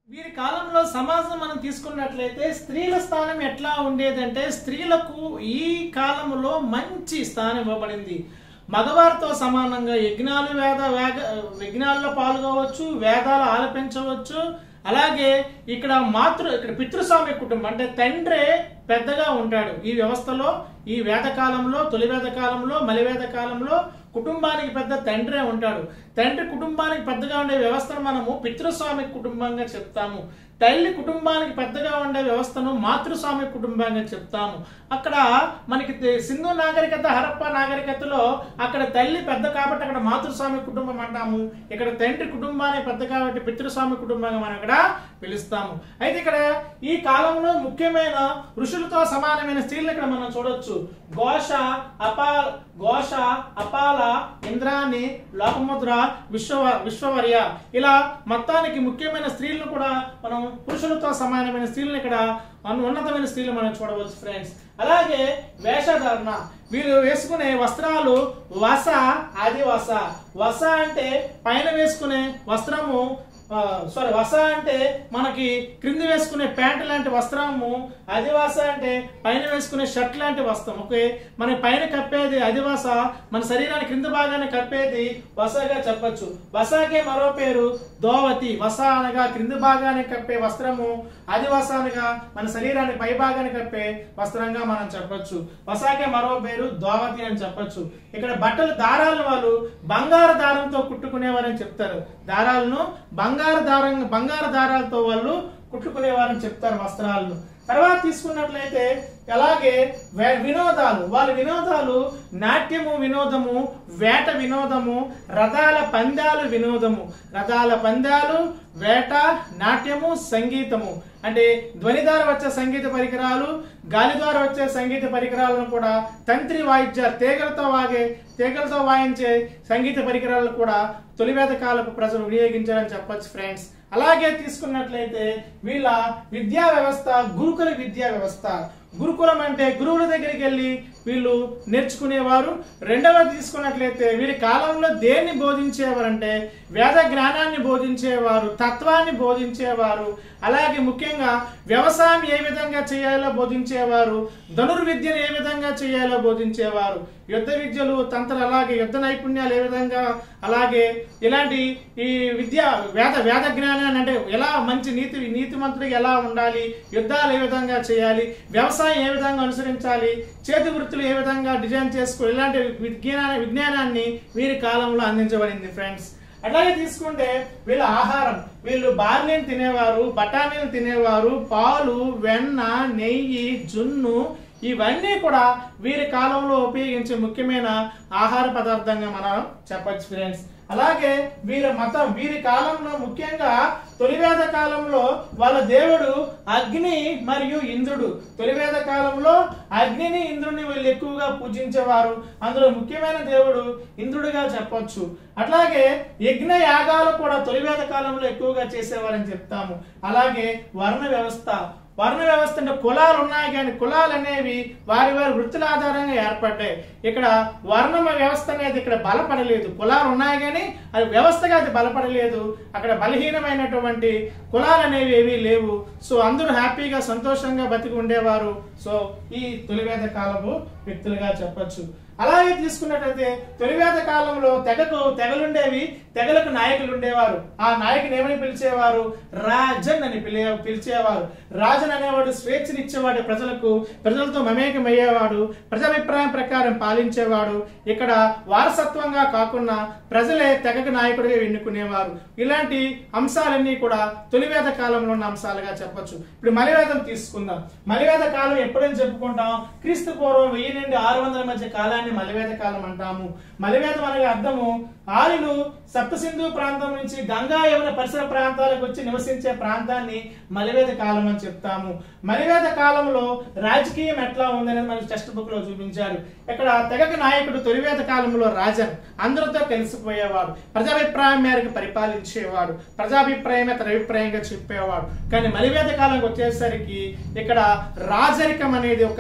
వీరి కాలంలో సమాజం మనం తీసుకున్నట్లయితే స్త్రీల స్థానం ఎట్లా ఉండేదంటే స్త్రీలకు ఈ కాలంలో మంచి స్థానం ఇవ్వబడింది మగవారితో సమానంగా యజ్ఞాలు వేద వేగ యజ్ఞాల్లో పాల్గొవచ్చు వేదాలు ఆలపించవచ్చు అలాగే ఇక్కడ మాతృ ఇక్కడ పితృస్వామి కుటుంబం అంటే తండ్రే పెద్దగా ఉంటాడు ఈ వ్యవస్థలో ఈ వేద కాలంలో తొలి వేద కాలంలో మలివేద కాలంలో కుటుంబానికి పెద్ద తండ్రే ఉంటాడు తండ్రి కుటుంబానికి పెద్దగా ఉండే వ్యవస్థను మనము పితృస్వామి కుటుంబంగా చెప్తాము తల్లి కుటుంబానికి పెద్దగా ఉండే వ్యవస్థను మాతృస్వామి కుటుంబంగా చెప్తాము అక్కడ మనకి తె- సింధు నాగరికత హరప్ప నాగరికతలో అక్కడ తల్లి పెద్ద కాబట్టి అక్కడ మాతృస్వామి కుటుంబం అంటాము ఇక్కడ తండ్రి కుటుంబానికి పెద్ద కాబట్టి పితృస్వామి కుటుంబంగా మనం ఇక్కడ పిలుస్తాము అయితే ఇక్కడ ఈ కాలంలో ముఖ్యమైన ఋషులతో సమానమైన స్త్రీలను ఇక్కడ మనం చూడొచ్చు ఘోష అపాల ఘోష అపాల ఇంద్రాణి లోకముద్ర విశ్వ విశ్వవర్య ఇలా మొత్తానికి ముఖ్యమైన స్త్రీలను కూడా మనం పురుషులతో సమానమైన స్త్రీలను ఇక్కడ అను- ఉన్నతమైన స్త్రీలు మనం చూడవచ్చు ఫ్రెండ్స్ అలాగే వేషధారణ వీరు వేసుకునే వస్త్రాలు వస అది వస వస అంటే పైన వేసుకునే వస్త్రము సారీ వస అంటే మనకి క్రింది వేసుకునే ప్యాంట్ లాంటి వస్త్రము అదివాస అంటే పైన వేసుకునే షర్ట్ లాంటి వస్త్రం ఓకే మన పైన కప్పేది అదివాస మన శరీరానికి క్రింద భాగాన్ని కప్పేది వసగా చెప్పొచ్చు వసాకే మరో పేరు దోవతి వస అనగా క్రింది భాగాన్ని కప్పే వస్త్రము అదివాస అనగా మన శరీరాన్ని పై భాగాన్ని కప్పే వస్త్రంగా మనం చెప్పొచ్చు వసాకే మరో పేరు దోవతి అని చెప్పొచ్చు ఇక్కడ బట్టలు దారాలను వాళ్ళు బంగారు దారంతో కుట్టుకునేవారని చెప్తారు దారాలను బంగారు దారం బంగారు దారాలతో వాళ్ళు కుట్టుకునేవారని చెప్తారు వస్త్రాలను తర్వాత తీసుకున్నట్లయితే అలాగే వే- వినోదాలు వాళ్ళ వినోదాలు నాట్యము వినోదము వేట వినోదము రథాల పందాలు వినోదము రథాల పందాలు వేట నాట్యము సంగీతము అంటే ధ్వని ద్వారా వచ్చే సంగీత పరికరాలు గాలి ద్వారా వచ్చే సంగీత పరికరాలను కూడా తంత్రి వాయిద్య తీగలతో వాగే తీగలతో వాయించే సంగీత పరికరాలను కూడా తొలివేద కాలపు ప్రజలు వినియోగించారని చెప్పొచ్చు ఫ్రెండ్స్ అలాగే తీసుకున్నట్లయితే వీళ్ళ విద్యా వ్యవస్థ గురుకుల విద్యా వ్యవస్థ గురుకులం అంటే గురువుల దగ్గరికి వెళ్ళి వీళ్ళు నేర్చుకునేవారు రెండవది తీసుకున్నట్లయితే వీరి కాలంలో దేన్ని బోధించేవారంటే వేద జ్ఞానాన్ని బోధించేవారు తత్వాన్ని బోధించేవారు అలాగే ముఖ్యంగా వ్యవసాయం ఏ విధంగా చేయాలో బోధించేవారు ధనుర్విద్యను ఏ విధంగా చేయాలో బోధించేవారు యుద్ధ విద్యలు తంత్ర అలాగే యుద్ధ నైపుణ్యాలు ఏ విధంగా అలాగే ఇలాంటి ఈ విద్య వేద వేద జ్ఞానాన్ని అంటే ఎలా మంచి నీతి నీతిమంతుడికి ఎలా ఉండాలి యుద్ధాలు ఏ విధంగా చేయాలి వ్యవసాయం ఏ విధంగా అనుసరించాలి చేతి వృత్తులు ఏ విధంగా డిజైన్ చేసుకోవాలి ఇలాంటి విజ్ఞాన విజ్ఞానాన్ని వీరి కాలంలో అందించబడింది ఫ్రెండ్స్ అట్లాగే తీసుకుంటే వీళ్ళ ఆహారం వీళ్ళు బార్లీని తినేవారు బఠానీలు తినేవారు పాలు వెన్న నెయ్యి జున్ను ఇవన్నీ కూడా వీరి కాలంలో ఉపయోగించే ముఖ్యమైన ఆహార పదార్థంగా మనం చెప్పచ్చు ఫ్రెండ్స్ అలాగే వీరి మతం వీరి కాలంలో ముఖ్యంగా తొలివేద కాలంలో వాళ్ళ దేవుడు అగ్ని మరియు ఇంద్రుడు తొలివేద కాలంలో అగ్నిని ఇంద్రుడిని వీళ్ళు ఎక్కువగా పూజించేవారు అందులో ముఖ్యమైన దేవుడు ఇంద్రుడిగా చెప్పొచ్చు అట్లాగే యజ్ఞ యాగాలు కూడా తొలివేద కాలంలో ఎక్కువగా చేసేవారని చెప్తాము అలాగే వర్ణ వ్యవస్థ వర్ణ వ్యవస్థ అంటే కులాలు ఉన్నాయి కానీ కులాలు అనేవి వారి వారి వృత్తుల ఆధారంగా ఏర్పడ్డాయి ఇక్కడ వర్ణ వ్యవస్థ అనేది ఇక్కడ బలపడలేదు కులాలు ఉన్నాయి కానీ అది వ్యవస్థగా అది బలపడలేదు అక్కడ బలహీనమైనటువంటి కులాలు అనేవి ఏవీ లేవు సో అందరూ హ్యాపీగా సంతోషంగా బతికి ఉండేవారు సో ఈ తొలివేద కాలపు వ్యక్తులుగా చెప్పొచ్చు అలాగే తీసుకున్నట్లయితే తొలివేద కాలంలో తెగకు తెగలుండేవి తెగలకు నాయకులు ఉండేవారు ఆ నాయకుని ఏమని పిలిచేవారు రాజన్ అని పిలి పిలిచేవారు రాజన్ అనేవాడు స్వేచ్ఛనిచ్చేవాడు ప్రజలకు ప్రజలతో మమేకమయ్యేవాడు ప్రజాభిప్రాయం ప్రకారం పాలించేవాడు ఇక్కడ వారసత్వంగా కాకుండా ప్రజలే తెగకు నాయకుడిగా ఎన్నుకునేవారు ఇలాంటి అంశాలన్నీ కూడా తొలివేద కాలంలో ఉన్న అంశాలుగా చెప్పొచ్చు ఇప్పుడు మలివేదం తీసుకుందాం మలివేద కాలం ఎప్పుడని చెప్పుకుంటాం క్రీస్తు పూర్వం వెయ్యి నుండి ఆరు వందల మధ్య కాలాన్ని మలివేద కాలం అంటాము మలివేదం అనే అర్థము ఆర్యులు సప్తసింధు ప్రాంతం నుంచి గంగా యమున పరిసర ప్రాంతాలకు వచ్చి నివసించే ప్రాంతాన్ని మలివేద కాలం అని చెప్తాము మలివేద కాలంలో రాజకీయం ఎట్లా ఉందనేది మనకి టెక్స్ట్ బుక్ లో చూపించారు ఇక్కడ తెగక నాయకుడు తొలివేద కాలంలో రాజన్ అందరితో కలిసిపోయేవాడు ప్రజాభిప్రాయం మేరకు పరిపాలించేవాడు ప్రజాభిప్రాయమే తన అభిప్రాయంగా చెప్పేవాడు కానీ మలివేద కాలంకి వచ్చేసరికి ఇక్కడ రాజరికం అనేది ఒక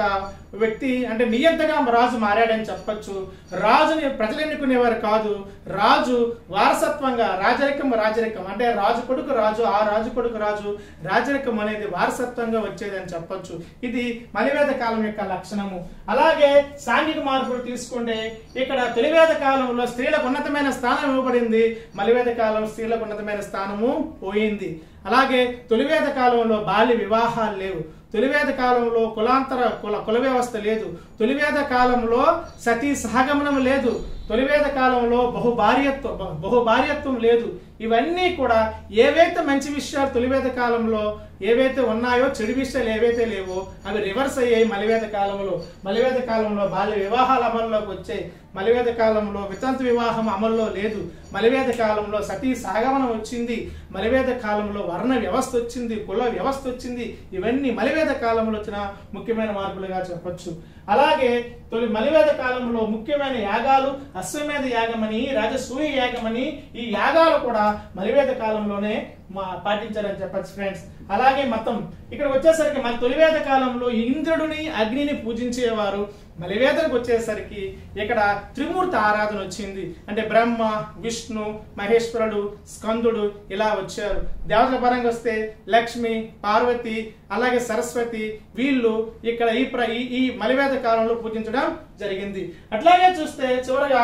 వ్యక్తి అంటే నియంతగా రాజు మారాడని చెప్పొచ్చు రాజుని ప్రజలు ఎన్నుకునేవారు కాదు రాజు వారసత్వంగా రాజరికం రాజరికం అంటే రాజు కొడుకు రాజు ఆ రాజు కొడుకు రాజు రాజరికం అనేది వారసత్వంగా వచ్చేదని చెప్పొచ్చు ఇది మలివేద కాలం యొక్క లక్షణము అలాగే సాంఘిక మార్పులు తీసుకుంటే ఇక్కడ తొలివేద కాలంలో స్త్రీలకు ఉన్నతమైన స్థానం ఇవ్వబడింది మలివేద కాలం స్త్రీలకు ఉన్నతమైన స్థానము పోయింది అలాగే తొలివేద కాలంలో బాల్య వివాహాలు లేవు తొలివేద కాలంలో కులాంతర కుల కుల వ్యవస్థ లేదు తొలివేద కాలంలో సతీ సహగమనం లేదు తొలివేద కాలంలో బహుభార్యత్వం బహు- బహుభార్యత్వం లేదు ఇవన్నీ కూడా ఏవైతే మంచి విషయాలు తొలివేద కాలంలో ఏవైతే ఉన్నాయో చెడు విషయాలు ఏవైతే లేవో అవి రివర్స్ అయ్యాయి మలివేద కాలంలో మలివేద కాలంలో బాల్య వివాహాలు అమల్లోకి వచ్చాయి మలివేద కాలంలో వితంతు వివాహం అమల్లో లేదు మలివేద కాలంలో సతీ సాగమనం వచ్చింది మలివేద కాలంలో వర్ణ వ్యవస్థ వచ్చింది కుల వ్యవస్థ వచ్చింది ఇవన్నీ మలివేద కాలంలో వచ్చిన ముఖ్యమైన మార్పులుగా చెప్పొచ్చు అలాగే తొలి మలివేద కాలంలో ముఖ్యమైన యాగాలు అశ్వమేధ యాగమని రాజసూయ యాగమని ఈ యాగాలు కూడా మలివేద కాలంలోనే మా పాటించారని చెప్పచ్చు ఫ్రెండ్స్ అలాగే మతం ఇక్కడ వచ్చేసరికి మన తొలివేద కాలంలో ఇంద్రుడిని అగ్నిని పూజించేవారు మలివేదనకు వచ్చేసరికి ఇక్కడ త్రిమూర్తి ఆరాధన వచ్చింది అంటే బ్రహ్మ విష్ణు మహేశ్వరుడు స్కందుడు ఇలా వచ్చారు దేవతల పరంగా వస్తే లక్ష్మి పార్వతి అలాగే సరస్వతి వీళ్ళు ఇక్కడ ఈ ప్ర ఈ- ఈ మలివేద కాలంలో పూజించడం జరిగింది అట్లాగే చూస్తే చివరగా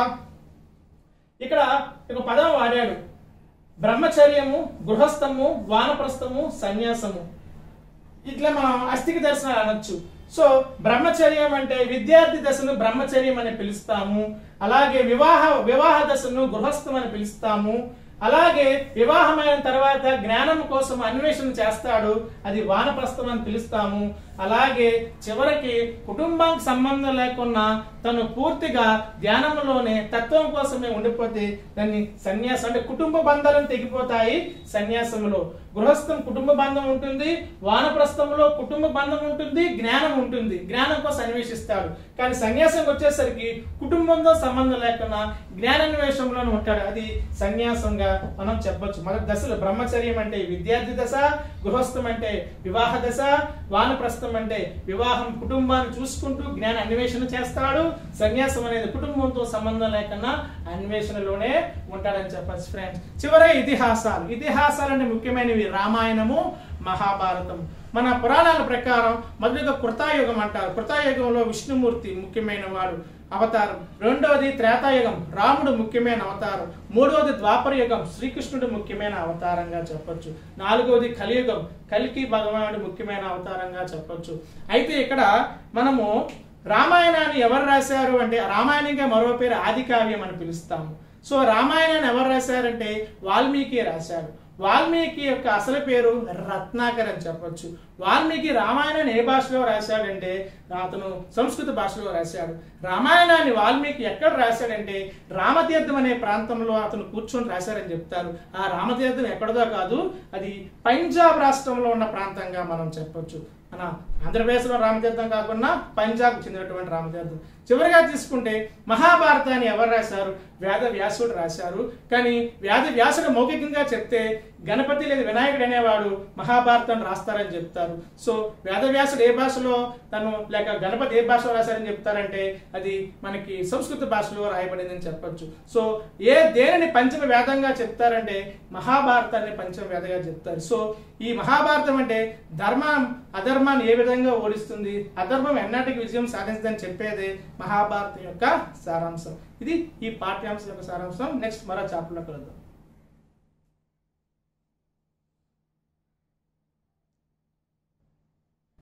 ఇక్కడ ఒక పదం వాడాడు బ్రహ్మచర్యము గృహస్థము వానప్రస్థము సన్యాసము ఇట్లా మనం అస్థిక దర్శనాలు అనొచ్చు సో బ్రహ్మచర్యం అంటే విద్యార్థి దశను బ్రహ్మచర్యం అని పిలుస్తాము అలాగే వివాహ వివాహ దశను గృహస్థం అని పిలుస్తాము అలాగే వివాహమైన తర్వాత జ్ఞానం కోసం అన్వేషణ చేస్తాడు అది వానప్రస్థం అని పిలుస్తాము అలాగే చివరికి కుటుంబానికి సంబంధం లేకున్నా తను పూర్తిగా ధ్యానంలోనే తత్వం కోసమే ఉండిపోతే దాన్ని సన్యాసం అంటే కుటుంబ బంధాలను తెగిపోతాయి సన్యాసంలో గృహస్థం కుటుంబ బంధం ఉంటుంది వానప్రస్థంలో కుటుంబ బంధం ఉంటుంది జ్ఞానం ఉంటుంది జ్ఞానం కోసం అన్వేషిస్తాడు కానీ సన్యాసం వచ్చేసరికి కుటుంబంతో సంబంధం లేకుండా జ్ఞానాన్వేషంలోనే ఉంటాడు అది సన్యాసంగా మనం చెప్పొచ్చు మొదటి దశలో బ్రహ్మచర్యం అంటే విద్యార్థి దశ గృహస్థం అంటే వివాహ దశ వానప్రస్థం అంటే వివాహం కుటుంబాన్ని చూసుకుంటూ జ్ఞాన అన్వేషణ చేస్తాడు సన్యాసం అనేది కుటుంబంతో సంబంధం లేకుండా అన్వేషణలోనే ఉంటాడని చెప్పచ్చు ఫ్రెండ్స్ చివరే ఇతిహాసాలు ఇతిహాసాలు అంటే ముఖ్యమైనవి రామాయణము మహాభారతం మన పురాణాల ప్రకారం మొదటిగా కృతాయుగం అంటారు కృతాయుగంలో విష్ణుమూర్తి ముఖ్యమైన వాడు అవతారం రెండవది త్రేతాయుగం రాముడు ముఖ్యమైన అవతారం మూడవది ద్వాపర యుగం శ్రీకృష్ణుడు ముఖ్యమైన అవతారంగా చెప్పొచ్చు నాలుగవది కలియుగం కలికి భగవానుడు ముఖ్యమైన అవతారంగా చెప్పొచ్చు అయితే ఇక్కడ మనము రామాయణాన్ని ఎవరు రాశారు అంటే రామాయణంగా మరో పేరు ఆది కావ్యం అని పిలుస్తాము సో రామాయణాన్ని ఎవరు రాశారంటే వాల్మీకి రాశారు వాల్మీకి యొక్క అసలు పేరు రత్నాకర్ అని చెప్పొచ్చు వాల్మీకి రామాయణాన్ని ఏ భాషలో రాశాడంటే అతను సంస్కృత భాషలో రాశాడు రామాయణాన్ని వాల్మీకి ఎక్కడ రాశాడంటే రామతీర్థం అనే ప్రాంతంలో అతను కూర్చొని రాశారని చెప్తారు ఆ రామతీర్థం ఎక్కడదో కాదు అది పంజాబ్ రాష్ట్రంలో ఉన్న ప్రాంతంగా మనం చెప్పొచ్చు మన ఆంధ్రప్రదేశ్లో రామతీర్థం కాకుండా పంజాబ్ చెందినటువంటి రామతీర్థం చివరిగా తీసుకుంటే మహాభారతాన్ని ఎవరు రాశారు వేద వ్యాసుడు రాశారు కానీ వేద వ్యాసుడు మౌఖికంగా చెప్తే గణపతి లేదా వినాయకుడు అనేవాడు మహాభారతం రాస్తారని చెప్తారు సో వేదవ్యాసుడు ఏ భాషలో తను లేక గణపతి ఏ భాషలో రాశారని చెప్తారంటే అది మనకి సంస్కృత భాషలో రాయబడిందని చెప్పొచ్చు సో ఏ దేనిని పంచమ వేదంగా చెప్తారంటే మహాభారతాన్ని పంచమ వేదగా చెప్తారు సో ఈ మహాభారతం అంటే ధర్మం అధర్మాన్ని ఏ విధంగా ఓడిస్తుంది అధర్మం ఎన్నటికి విజయం సాధించదని చెప్పేదే మహాభారతం యొక్క సారాంశం ఇది ఈ పాఠ్యాంశం యొక్క సారాంశం నెక్స్ట్ మరో చాప్టర్లో కలుద్దాం